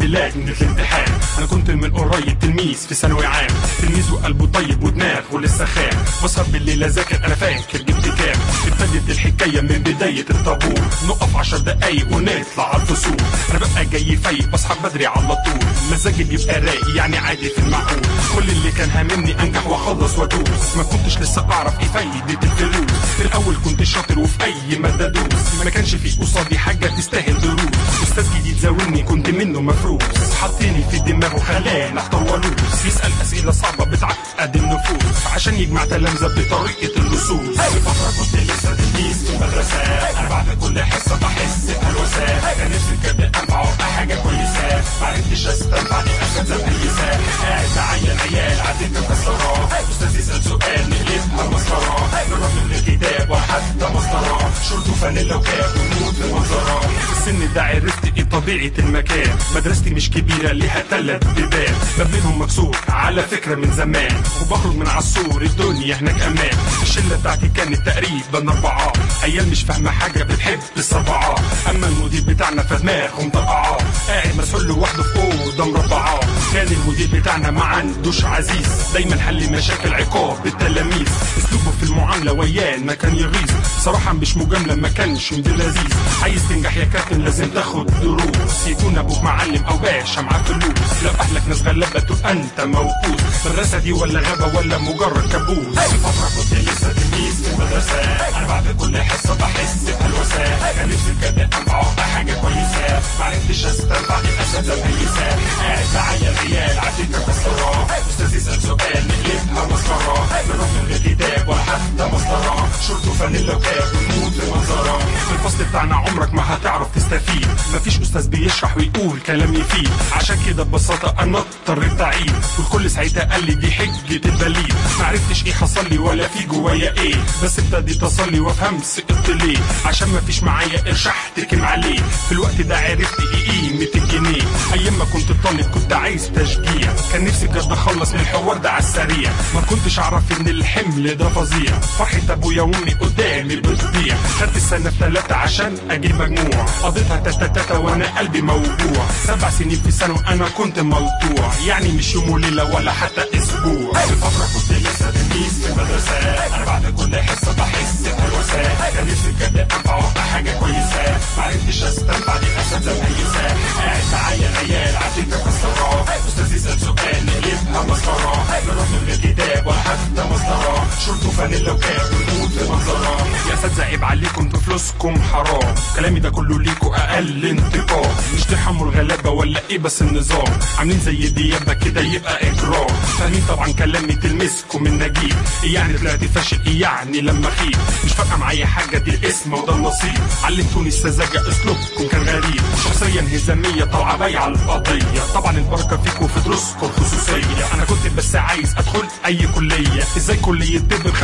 لجنة الامتحان انا كنت من قريب تلميذ في ثانوي عام تلميذ وقلبه طيب ودماغ ولسه خام بسهر بالليل اذاكر انا فاكر جبت كام ابتدت الحكايه من بدايه الطابور نقف عشر دقايق ونطلع على الفصول انا ببقى جاي فايق بصحى بدري على طول مزاجي بيبقى رايق يعني عادي في المعقول كل اللي كان هاممني انجح واخلص وادوس ما كنتش لسه اعرف ايه فايده الفلوس في الاول كنت شاطر وفي اي ماده ادوس ما كانش في قصادي حاجه تستاهل دروس استاذ جديد زاولني كنت منه مفروس حطيني في دماغه خلاني احتار ولوس يسال اسئله صعبه بتعقد النفوس عشان يجمع تلامذه بطريقه اللصوص في فتره كنت لسه تلميذ في المدرسه انا بعد كل حصه بحس بهلوسه كان نفسي بجد انفع وابقى حاجه كويسه معرفتش استنفع دي اساتذه مهيسه قاعد معايا العيال قاعدين مكسره استاذ يسال سؤال نقلبها مسطره نروح من الكتاب وحتى مسطره شورت وفانيلا وكاب ونموت في المنظره في السن ده عرفت ايه طبيعه المكان مدرستي مش كبيره ليها تلات بيبان باب منهم مكسور على فكره من زمان وبخرج من عالسور الدنيا هناك امان الشله بتاعتي كانت تقريبا اربعه عيال مش فاهمه حاجه بتحب الصربعات اما المدير بتاعنا فدماغهم طرقعات قاعد مسؤول لوحده في اوضه مربعات كان المدير بتاعنا ما عندوش عزيز دايما حل مشاكل عقاب التلاميذ اسلوبه في المعامله وياه ما كان يغيظ صراحه مش مجامله ما كانش من لذيذ عايز تنجح يا كابتن لازم تاخد دروس يكون ابوك معلم او باشا معاه فلوس لو اهلك ناس غلابه تبقى انت موقوس المدرسه دي ولا غابه ولا مجرد كابوس في فتره كنت لسه تلميذ في المدرسه انا بعد كل حصه بحس بهلوسه كان نفسي بجد انفع وابقى حاجه كويسه معرفتش استنفع الاساتذه مهيسه قاعد معايا العيال عديت مكسره استاذ يسال سؤال نقلبها مسخره نروح من غير كتاب ولا حتى مسطره شورت وفانيلا وكاب ونموت في منظره في الفصل بتاعنا عمرك ما هتعرف تستفيد مفيش استاذ بيشرح ويقول كلام يفيد عشان كده ببساطه انا اضطريت اعيد والكل ساعتها قال لي دي حجه البليد معرفتش ايه حصل لي ولا في جوايا ايه بس ابتديت اصلي وافهم سقطت ليه عشان مفيش معايا قرش احتكم عليه في الوقت ده عرفت ايه قيمه الجنيه ايام ما كنت طالب كنت عايز تشجيع كان نفسي بجد اخلص من الحوار ده على السريع ما كنتش اعرف ان الحمل ده فظيع فرحه ابويا وامي قدامي بتضيع خدت السنه في ثلاثه عشان اجيب مجموع قضيتها تاتا تاتا وانا قلبي موجوع سبع سنين في ثانوي انا كنت ملطوع يعني مش يوم وليله ولا حتى اسبوع في فتره كنت لسه تلميذ في المدرسه انا بعد كل حصه بحس بهلوسه كان نفسي بجد انفع وابقى حاجه كويسه معرفتش استنفع دي اساتذه مهيسه قاعد معايا العيال عديت مكسره استاذ يسال سؤال نقلبها مسطره نروح من غير كتاب ولا حتى مسطره شورت وفانيلا وكاب ونموت في منظره يا اساتذه عيب عليكم انتوا فلوسكم حرام كلامي ده كله ليكوا اقل انتقام مش تحمل غلابه ولا ايه بس النظام عاملين زي ديابه كده يبقى اجرام فاهمين طبعا كلامي تلمسكم من نجيب إيه يعني طلعت فاشل إيه يعني لما خيب مش فارقه معايا حاجه دي الاسم وده النصيب علمتوني السذاجه اسلوبكم كان غريب شخصيا هزاميه طالعه بايعه القضيه طبعا البركه فيكم في دروسكم خصوصيه انا كنت بس عايز ادخل اي كليه ازاي كليه طب ب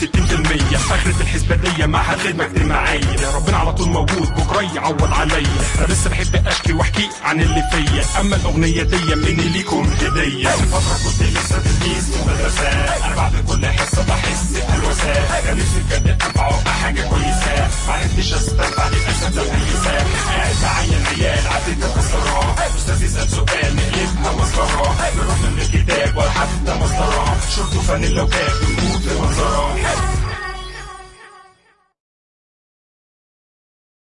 65% اخره الحسبانيه معهد خدمه اجتماعيه ربنا على طول موجود بكره يعوض عليا انا بس بحب اشكي واحكي عن اللي فيا اما الاغنيه دي مني ليكم هديه في فتره كنت لسه تلميذ في المدرسه انا بعد كل حصه بحس بهلوسه كان نفسي بجد انفع وابقى حاجه كويسه معرفتش استنفع للاساتذه الهيسه قاعد معايا العيال عديت مكسره استاذ يسال سؤال نقلبها مسخره نروح من الكتاب ولا حتى مسطره شورت وفانيلا وكاب ونموت في منظره